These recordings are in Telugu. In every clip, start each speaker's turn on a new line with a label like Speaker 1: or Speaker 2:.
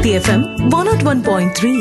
Speaker 1: Bharati FM one nought one point three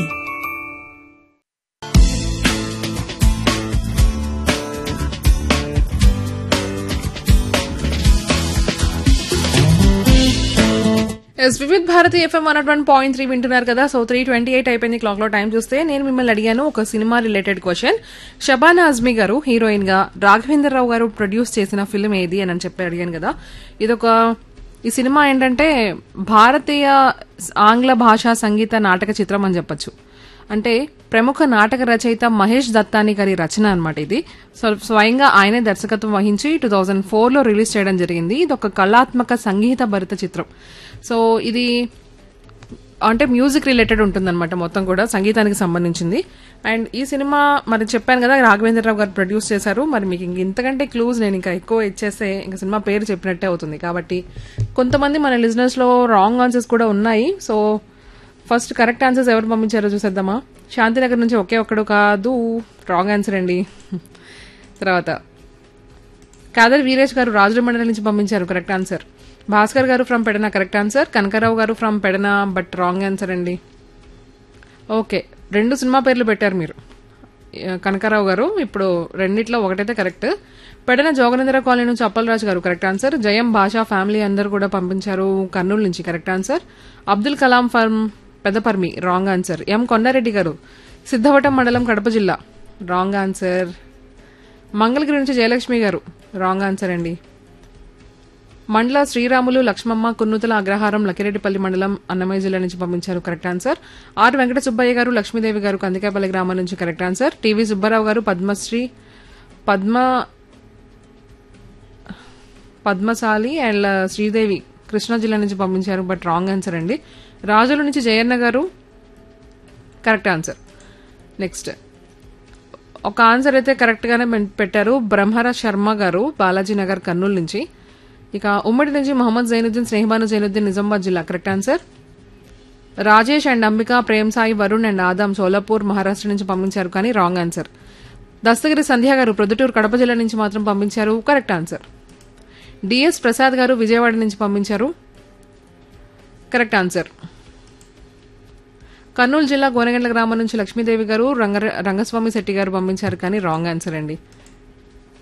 Speaker 2: yes Vividh Bharati FM one one point three వింటున్నారు కదా సో త్రీ ట్వంటీ ఎయిట్ అయిపోయింది క్లాక్ లో టైం చూస్తే నేను మిమ్మల్ని అడిగాను ఒక సినిమా రిలేటెడ్ క్వశ్చన్ షబానా అజ్మీ గారు హీరోయిన్ గా రాఘవేంద్ర రావు గారు ప్రొడ్యూస్ చేసిన ఫిల్మ్ ఏది అని చెప్పి అడిగాను కదా ఇదొక ఈ సినిమా ఏంటంటే భారతీయ ఆంగ్ల భాషా సంగీత నాటక చిత్రం అని చెప్పొచ్చు అంటే ప్రముఖ నాటక రచయిత మహేష్ దత్తాని గారి రచన అనమాట ఇది సో స్వయంగా ఆయనే దర్శకత్వం వహించి టూ థౌజండ్ ఫోర్ లో రిలీజ్ చేయడం జరిగింది ఇది ఒక కళాత్మక సంగీత భరిత చిత్రం సో ఇది అంటే మ్యూజిక్ రిలేటెడ్ ఉంటుందన్నమాట మొత్తం కూడా సంగీతానికి సంబంధించింది అండ్ ఈ సినిమా మరి చెప్పాను కదా రాఘవేంద్రరావు గారు ప్రొడ్యూస్ చేశారు మరి మీకు ఇంక ఇంతకంటే క్లూజ్ నేను ఇంకా ఎక్కువ ఇచ్చేస్తే ఇంకా సినిమా పేరు చెప్పినట్టే అవుతుంది కాబట్టి కొంతమంది మన లిజినెస్ లో రాంగ్ ఆన్సర్స్ కూడా ఉన్నాయి సో ఫస్ట్ కరెక్ట్ ఆన్సర్స్ ఎవరు పంపించారో చూసేద్దామా శాంతినగర్ నుంచి ఒకే ఒక్కడు కాదు రాంగ్ ఆన్సర్ అండి తర్వాత కాదర్ వీరేష్ గారు రాజుల మండలి నుంచి పంపించారు కరెక్ట్ ఆన్సర్ భాస్కర్ గారు from Pedana correct answer Kanakarao గారు from Pedana but wrong answer అండి ఓకే రెండు సినిమా పేర్లు పెట్టారు మీరు ఆ, కనకారావు గారు ఇప్పుడు రెండిట్లో ఒకటైతే కరెక్ట్ పెడన జోగనేంద్ర కాలనీ నుంచి అప్పలరాజు గారు కరెక్ట్ ఆన్సర్ జయం భాషా ఫ్యామిలీ అందరూ కూడా పంపించారు కర్నూలు నుంచి correct answer Abdul Kalam from పెద్దపర్మి రాంగ్ ఆన్సర్ ఎం కొండారెడ్డి గారు సిద్ధవటం మండలం కడప జిల్లా రాంగ్ ఆన్సర్ మంగళగిరి నుంచి జయలక్ష్మి గారు రాంగ్ ఆన్సర్ అండి మండల శ్రీరాములు లక్ష్మమ్మ కున్నుతల అగ్రహారం లకిరెడ్డిపల్లి మండలం అన్నమయ్య జిల్లా నుంచి పంపించారు correct answer R Venkata Subbaiah గారు లక్ష్మీదేవి గారు కందికాపల్లి గ్రామం నుంచి కరెక్ట్ ఆన్సర్ టీవీ సుబ్బారావు గారు పద్మశ్రీ పద్మ పద్మశాలి అండ్ శ్రీదేవి కృష్ణా జిల్లా నుంచి పంపించారు బట్ రాంగ్ ఆన్సర్ అండి రాజుల నుంచి జయన్న గారు కరెక్ట్ ఆన్సర్ నెక్స్ట్ ఒక ఆన్సర్ అయితే కరెక్ట్ గానే మెన్- పెట్టారు బ్రహ్మర శర్మ గారు బాలాజీ నగర్ కర్నూలు నుంచి ఇక ఉమ్మడి నుంచి మొహమ్మద్ జైనుద్దీన్ స్నేహబాను జైనుద్దీన్ నిజామాబాద్ జిల్లా correct answer Rajesh and Ambika Prem Sai Varun and Adam Solapur Maharashtra నుంచి పంపించారు కానీ రాంగ్ ఆన్సర్ దస్తగిరి సంధ్య గారు ప్రొద్దుటూరు కడప జిల్లా నుంచి మాత్రం పంపించారు కరెక్ట్ ఆన్సర్ డిఎస్ ప్రసాద్ గారు విజయవాడ నుంచి పంపించారు కరెక్ట్ ఆన్సర్ కర్నూలు జిల్లా గోనగండ్ల గ్రామం నుంచి లక్ష్మీదేవి గారు రంగ రంగస్వామి శెట్టి గారు పంపించారు కానీ రాంగ్ ఆన్సర్ అండి